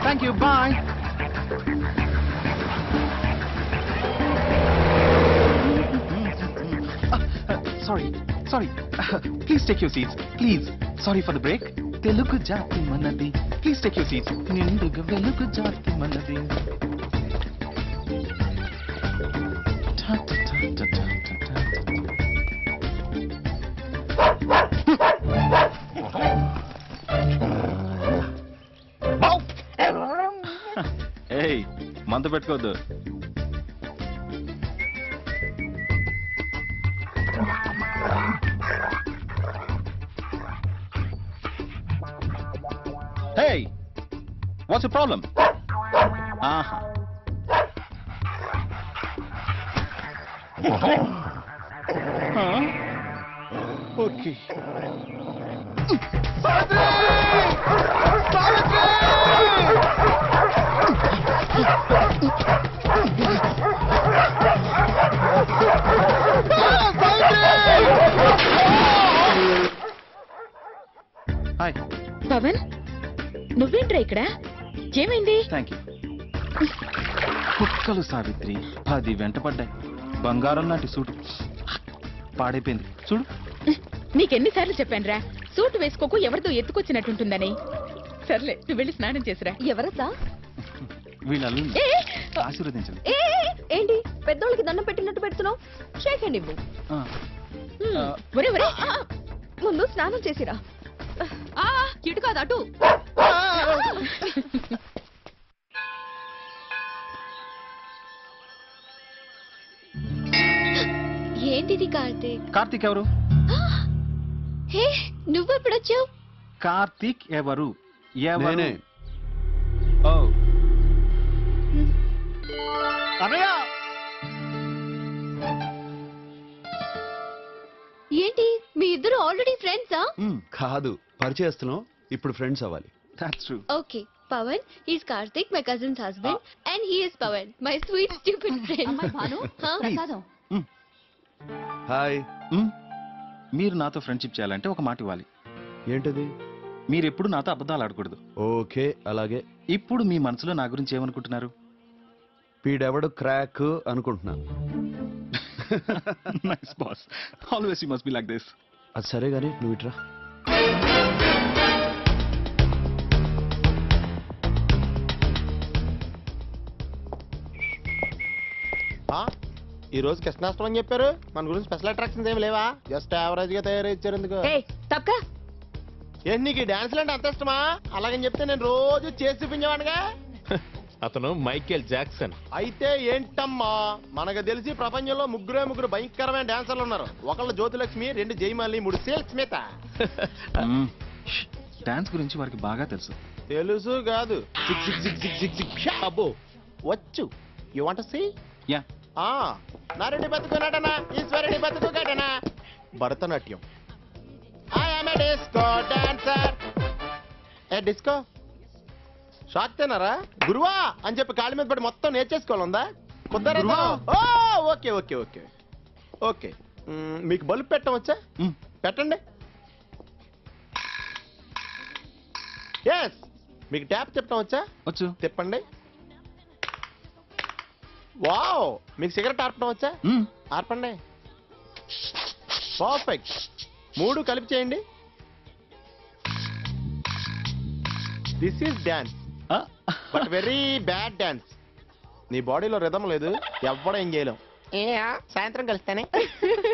Thank you bye sorry sorry please take your seats please sorry for the break Telugu జాతి మనది please take your seats నిండుగా వెలుగు జాతి మనది Ta, ta, ta, ta, ta, ta, ta. ఏయ్ మంత పెట్టుకోవద్దు హే వాట్స్ ప్రాబ్లం ఆహా ఓకే హాయ్ పవన్ నువ్వేంట్రా ఇక్కడ ఏమైంది థ్యాంక్ యూ కుక్కలు సావిత్రి పది వెంట పడ్డాయి బంగారం లాంటి సూటు పాడైపోయింది చూడు నీకెన్నిసార్లు చెప్పానురా సూట్ వేసుకోకు ఎవరితో ఎత్తుకొచ్చినట్టుంటుందని సర్లే నువ్వు వెళ్ళి స్నానం చేసిరా ఎవరద్దా వీళ్ళ అల్లుడిని ఏ, ఆశీర్వదించండి ఏ ఏ, ఏ, ఏంటి పెద్దోళ్ళకి దండం పెట్టినట్టు పెడుతున్నావు షేక్ హ్యాండ్ ఇవ్వు ఆ, హ్మ్. ఒరే ఒరే ఆ, ముందు స్నానం చేసిరా ఆ, ఇటు కాదు అటు ఏంటిది కార్తీక్ కార్తీక్ ఎవరు హే నువ్వెప్పుడొచ్చావు కార్తీక్ ఎవరు ఎవరు నేనే ఓ ఏంటి మీ ఇద్దరు ఆల్రెడీ ఫ్రెండ్సా కాదు పరిచయస్తున్నాం ఇప్పుడు ఫ్రెండ్స్ అవ్వాలి that's true okay Pavan is Karthik my cousin's husband and he is Pavan my sweet stupid friend ప్రసాదం. హాయ్ మీరు నాతో ఫ్రెండ్షిప్ చేయాలంటే ఒక మాట ఇవ్వాలి ఏంటది మీరు ఎప్పుడు నాతో అబద్ధాలు ఆడకూడదు ఓకే అలాగే ఇప్పుడు మీ మనసులో నా గురించి ఏమనుకుంటున్నారు వీడెవడు క్రాక్ అనుకుంటున్నా nice boss always you must be like this అది సరే గానీ నువ్వు ఇట్రా ఆ? ఈ రోజు కృష్ణాష్టమి అని చెప్పారు మన గురించి స్పెషల్ అట్రాక్షన్స్ ఏమి లేవా జస్ట్ యావరేజ్ గా తయారు ఇచ్చారు ఎందుకు ఏ తప్పక ఏంటి నీకు డాన్స్ అంటే అంత ఇష్టమా అలాగని చెప్తే నేను రోజు చేసి చూపించేవాడిగా అతను మైకేల్ జాక్సన్ అయితే ఏంటమ్మా మనకు తెలిసి ప్రపంచంలో ముగ్గురే ముగ్గురు భయంకరమైన డాన్సర్లు ఉన్నారు ఒకళ్ళు జ్యోతిలక్ష్మి రెండు జయమాలి మూడు సేల్ స్మిత డాన్స్ గురించి వారికి బాగా తెలుసు తెలుసు కాదు sick sick sick sick sick sick షా అబ్బో వచ్చు యు వాంట్ సీ యా ఆ నరుడి బతుకు నటన ఈశ్వరుడి బతుకు ఘటన Bharatanatyam I am a disco dancer a disco shock తిన్నారా గురువా అని చెప్పి కాళ్ళ మీద పడి మొత్తం నేర్చేసుకోవాలందా కుదరదు గురువా. ఓ ఓకే ఓకే ఓకే ఓకే మ్, మీకు బల్బు పెట్టవచ్చా మ్, పెట్టండి ఎస్ మీకు ట్యాప్ తిప్పడం వచ్చా వచ్చు తిప్పండి వావ్ మీకు సిగరెట్ ఆర్పడం వచ్చా మ్, ఆర్పండి పర్ఫెక్ట్ మూడు కలిపి చేయండి దిస్ ఈస్ డాన్స్ ఆ, బట్ వెరీ బ్యాడ్ డాన్స్ నీ బాడీలో రిధం లేదు ఎవ్వడం ఏం చేయలేం ఏ, సాయంత్రం కలుస్తానే